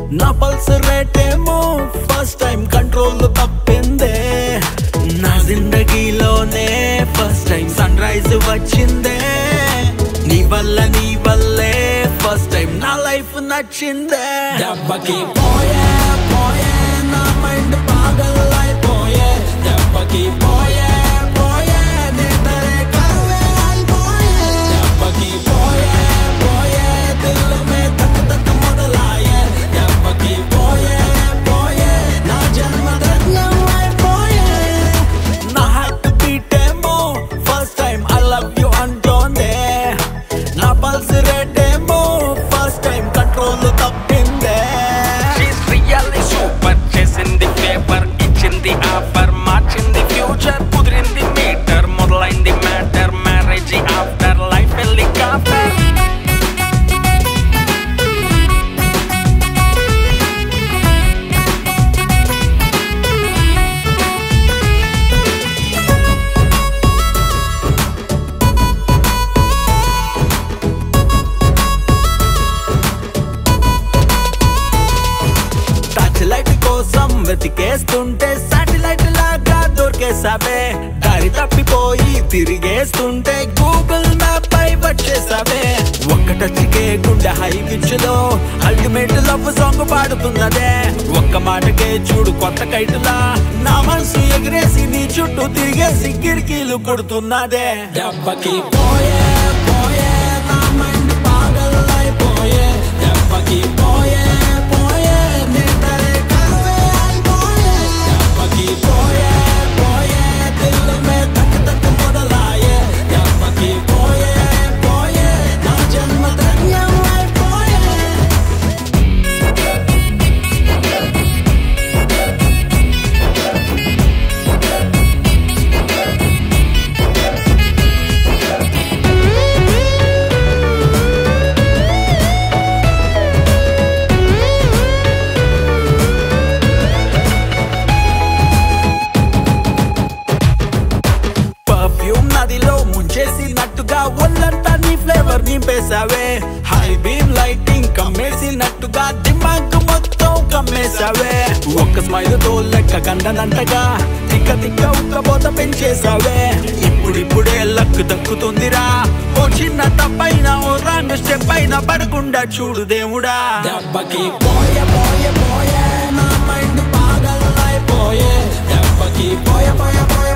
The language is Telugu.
నా పల్స్ రేట్ ఏమో ఫస్ట్ టైం కంట్రోల్ తప్పిందే నా జిందగీలోనే ఫస్ట్ టైం సన్ రైజ్ వచ్చిందే నీ వల్ల నీ వల్లే ఫస్ట్ టైం నా లైఫ్ నచ్చిందే దెబ్బకి పోయే పోయే నా మైండ్ పాగలైపోయే దెబ్బకి పోయే పోయే నిద్రే కరువే అయిపోయే దెబ్బకి పోయే పోయే దిల్ మే తక్ తక్ మొదలాయే దెబ్బకి పోయే పోయే నా జన్మ ధన్యం అయిపోయే నా హార్ట్ బీట్ ఏమో first time I love you అంటోందే నా పల్స్ రేట్ ఏమో ఫస్ట్ టైం కంట్రోల్ తప్పిందే She's really super చేసింది పేపర్ ఇచ్చింది ఆఫర్ మార్చింది ఫ్యూచర్ కుదిరింది మీటర్ మొదలైంది matter marriage after life helicopter touch light కోసం వెతికేస్తుంటే సాటిలైట్ లాగా దొరికేసావే దారి తప్పిపోయి తిరిగేస్తుంటే గూగుల్ మ్యాప్ పై వచ్చేసావే ఒక్క టచ్కే గుండె హై పిచ్చులో అల్టిమేట్ లవ్ సాంగ్ పాడుతున్నదే ఒక్క మాటకే చూడు కొత్త కైటులా నా మనసు ఎగిరేసి నీ చుట్టూ తిరిగేసి కిరికీలు కొడుతున్నదే దెబ్బకి పోయే పోయే నా మైండ్ పాగలైపోయే దెబ్బకి పోయే పోయే నిద్రే కరువే అయిపోయే దెబ్బకి పోయే పోయే దిల్ మే తక్ తక్ మొదలాయే దెబ్బకి పోయే పోయే నా జన్మ ధన్యం అయిపోయే పర్ఫ్యూమ్ నదిలో ముంచేసినట్టుగా ఒళ్ళంతా నీ ఫ్లేవర్ నింపేశావే హై బీమ్ లైటింగ్ కమ్మేసినట్టుగా దిమాగ్ మొత్తం కమ్మేశావే ఒక్క స్మైల్ తో లెక్క కందనంటగా తిక్క తిక్క ఉక్కబోత పెంచేశావే ఇప్పుడిప్పుడే లక్ దక్కుతుందిరా ఓ చిన్న తప్పైన ఓ రాంగ్ స్టెప్ అయినా పడకుండా చూడు దేవుడా దెబ్బకి పోయే పోయే పోయే నా మైండ్ పాగలైపోయే దెబ్బకి పోయే పోయే పోయే